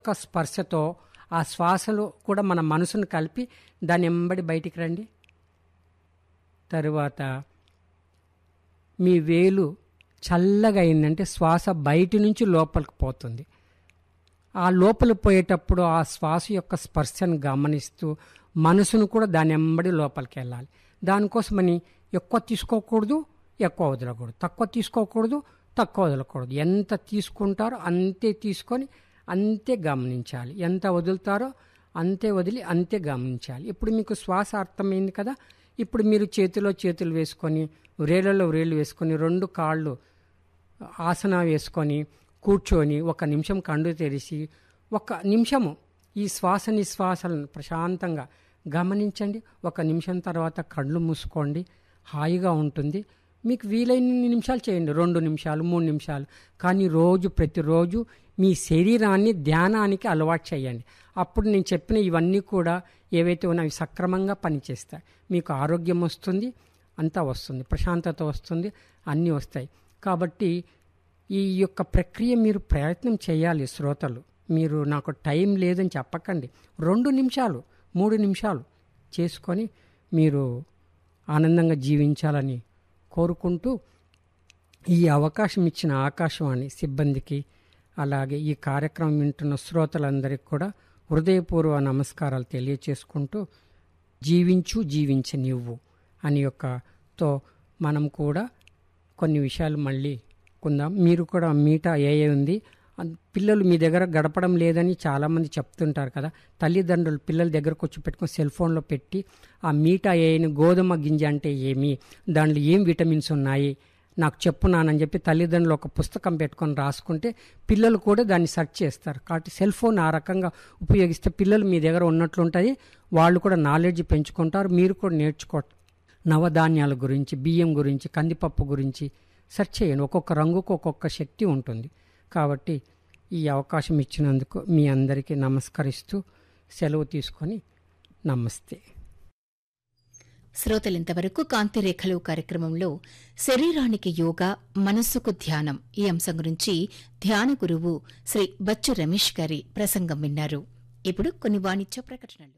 యొక్క స్పర్శతో ఆ శ్వాసలో కూడా మన మనసును కలిపి దాని ఎంబడి బయటికి రండి తరువాత మీ వేలు చల్లగా అయిందంటే శ్వాస బయటి నుంచి లోపలికి పోతుంది ఆ లోపల పోయేటప్పుడు ఆ శ్వాస యొక్క స్పర్శను గమనిస్తూ మనసును కూడా దాని ఎంబడి లోపలికి వెళ్ళాలి దానికోసమని ఎక్కువ తీసుకోకూడదు ఎక్కువ వదలకూడదు తక్కువ తీసుకోకూడదు తక్కువ వదలకూడదు ఎంత తీసుకుంటారో అంతే తీసుకొని అంతే గమనించాలి ఎంత వదులుతారో అంతే వదిలి అంతే గమనించాలి ఇప్పుడు మీకు శ్వాస అర్థమైంది కదా ఇప్పుడు మీరు చేతిలో చేతులు వేసుకొని వ్రేళ్ళలో వ్రేళ్ళు వేసుకొని రెండు కాళ్ళు ఆసన వేసుకొని కూర్చొని ఒక నిమిషం కండు తెరిచి ఒక నిమిషము ఈ శ్వాస నిశ్వాసాలను ప్రశాంతంగా గమనించండి ఒక నిమిషం తర్వాత కళ్ళు మూసుకోండి హాయిగా ఉంటుంది మీకు వీలైన నిమిషాలు చేయండి రెండు నిమిషాలు మూడు నిమిషాలు కానీ రోజు ప్రతిరోజు మీ శరీరాన్ని ధ్యానానికి అలవాటు చేయండి అప్పుడు నేను చెప్పిన ఇవన్నీ కూడా ఏవైతే ఉన్నాయో సక్రమంగా పనిచేస్తాయి మీకు ఆరోగ్యం వస్తుంది అంతా వస్తుంది ప్రశాంతత వస్తుంది అన్నీ వస్తాయి కాబట్టి ఈ యొక్క ప్రక్రియ మీరు ప్రయత్నం చేయాలి శ్రోతలు మీరు నాకు టైం లేదని చెప్పకండి రెండు నిమిషాలు మూడు నిమిషాలు చేసుకొని మీరు ఆనందంగా జీవించాలని కోరుకుంటూ ఈ అవకాశం ఇచ్చిన ఆకాశవాణి సిబ్బందికి అలాగే ఈ కార్యక్రమం వింటున్న శ్రోతలందరికీ కూడా హృదయపూర్వ నమస్కారాలు తెలియచేసుకుంటూ జీవించు జీవించ నీవు అని యొక్కతో మనం కూడా కొన్ని విషయాలు మళ్ళీ కొందాం మీరు కూడా మీటా ఏ ఉంది అన్- పిల్లలు మీ దగ్గర గడపడం లేదని చాలామంది చెప్తుంటారు కదా తల్లిదండ్రులు పిల్లల దగ్గరకు వచ్చి పెట్టుకొని సెల్ ఫోన్లో పెట్టి ఆ మీటా ఏని గోధుమ గింజ అంటే ఏమి దాంట్లో ఏం విటమిన్స్ ఉన్నాయి నాకు చెప్పున్నానని చెప్పి తల్లిదండ్రులు ఒక పుస్తకం పెట్టుకొని రాసుకుంటే పిల్లలు కూడా దాన్ని సెర్చ్ చేస్తారు కాబట్టి సెల్ ఫోన్ ఆ రకంగా ఉపయోగిస్తే పిల్లలు మీ దగ్గర ఉన్నట్లుంటుంది వాళ్ళు కూడా నాలెడ్జ్ పెంచుకుంటారు మీరు కూడా నేర్చుకో నవధాన్యాల గురించి బియ్యం గురించి కందిపప్పు గురించి సెర్చ్ చేయండి ఒక్కొక్క రంగుకు ఒక్కొక్క శక్తి ఉంటుంది కాబట్టి ఈ అవకాశం ఇచ్చినందుకు మీ అందరికీ నమస్కరిస్తూ సెలవు తీసుకొని నమస్తే శ్రోతలింతవరకు కాంతిరేఖలు కార్యక్రమంలో శరీరానికి యోగా మనస్సుకు ధ్యానం ఈ అంశం గురించి ధ్యాన గురువు శ్రీ బచ్చు రమేష్ గారి ప్రసంగం విన్నారు ఇప్పుడు కొన్ని వాణిజ్య ప్రకటనలు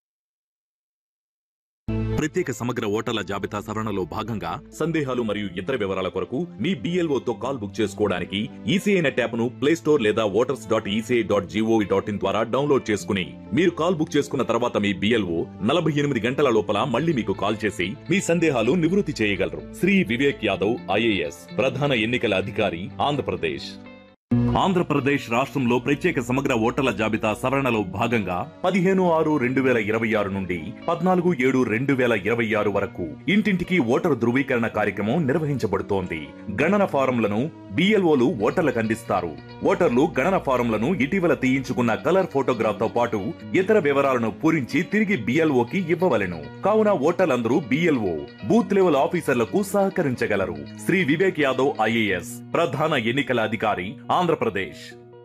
ప్రత్యేక సమగ్ర ఓటర్ల జాబితా సవరణలో భాగంగా సందేహాలు మరియు ఇతర వివరాల కొరకు మీ BLO తో కాల్ బుక్ చేసుకోవడానికి ఈసీఐ నెట్ యాప్ ను ప్లే స్టోర్ లేదా voters dot ECI dot gov dot in ద్వారా డౌన్లోడ్ చేసుకుని మీరు కాల్ బుక్ చేసుకున్న తర్వాత మీ బిఎల్ఓ నలభై ఎనిమిది గంటల లోపల మళ్ళీ మీకు కాల్ చేసి మీ సందేహాలు నివృత్తి చేయగలరు శ్రీ వివేక్ యాదవ్ ఐఏఎస్ ప్రధాన ఎన్నికల అధికారి ఆంధ్రప్రదేశ్ ఆంధ్రప్రదేశ్ రాష్ట్రంలో ప్రత్యేక సమగ్ర ఓటర్ల జాబితా సవరణలో భాగంగా పదిహేను ఆరు రెండు వేల ఇరవై ఆరు నుండి పద్నాలుగు ఏడు రెండు వేల ఇరవై ఆరు వరకు ఇంటింటికి ఓటరు ధృవీకరణ కార్యక్రమం నిర్వహించబడుతోంది గణన ఫారంలను బిఎల్ఓలు ఓటర్లకు అందిస్తారు ఓటర్లు గణన ఫారంలను ఇటీవల తీయించుకున్న కలర్ ఫోటోగ్రాఫ్ తో పాటు ఇతర వివరాలను పూరించి తిరిగి బిఎల్ఓకి ఇవ్వవలెను కావున ఓటర్లందరూ బిఎల్ఓ బూత్ లెవెల్ ఆఫీసర్లకు సహకరించగలరు శ్రీ వివేక్ యాదవ్ ఐఏఎస్ ప్రధాన ఎన్నికల అధికారి Andhra Pradesh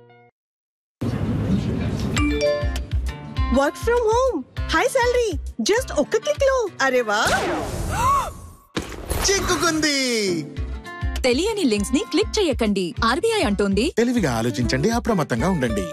work from home high salary just ఒక్క క్లిక్ లో అరే వా చిక్కుకుంది తెలియని లింక్స్ ని క్లిక్ చేయకండి ఆర్బీఐ అంటోంది తెలివిగా ఆలోచించండి అప్రమత్తంగా ఉండండి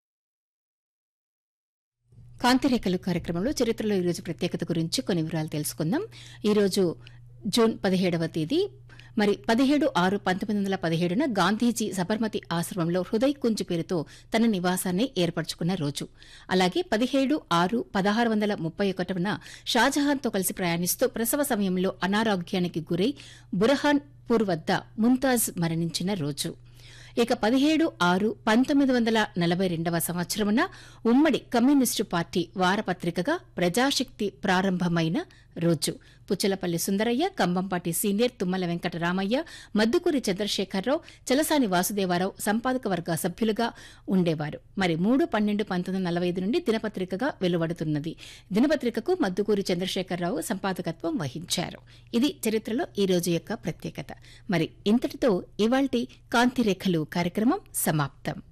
కాంతిరేఖలు కార్యక్రమంలో చరిత్రలో ఈరోజు ప్రత్యేకత గురించి కొన్ని వివరాలు తెలుసుకుందాం ఈరోజు జూన్ పదిహేడవ తేదీ మరి పదిహేడు ఆరు పంతొమ్మిది వందల పదిహేడున గాంధీజీ సబర్మతి ఆశ్రమంలో హృదయ్ కుంజ్ పేరుతో తన నివాసాన్ని ఏర్పరచుకున్న రోజు అలాగే పదిహేడు ఆరు పదహారు వందల ముప్పై ఒకటిన షాజహాన్తో కలిసి ప్రయాణిస్తూ ప్రసవ సమయంలో అనారోగ్యానికి గురై బురహాన్పూర్ వద్ద ముంతాజ్ మరణించిన రోజు ఇక పదిహేడు ఆరు పంతొమ్మిది వందల నలభై రెండవ సంవత్సరమున ఉమ్మడి కమ్యూనిస్టు పార్టీ వారపత్రికగా ప్రజాశక్తి ప్రారంభమైన రోజు పుచ్చలపల్లి సుందరయ్య కంబంపాటి సీనియర్ తుమ్మల వెంకటరామయ్య మద్దుకూరి చంద్రశేఖరరావు చలసాని వాసుదేవారావు సంపాదక వర్గ సభ్యులుగా ఉండేవారు మరి మూడు పన్నెండు పంతొమ్మిది వందల నలభై ఐదు నుండి దినపత్రికగా వెలువడుతున్నది దినపత్రికకు మద్దుకూరి చంద్రశేఖరరావు సంపాదకత్వం వహించారు ఇది చరిత్రలో ఈ రోజు యొక్క ప్రత్యేకత మరి ఇంతటితో ఇవాల్టి కాంతిరేఖలు కార్యక్రమం సమాప్తం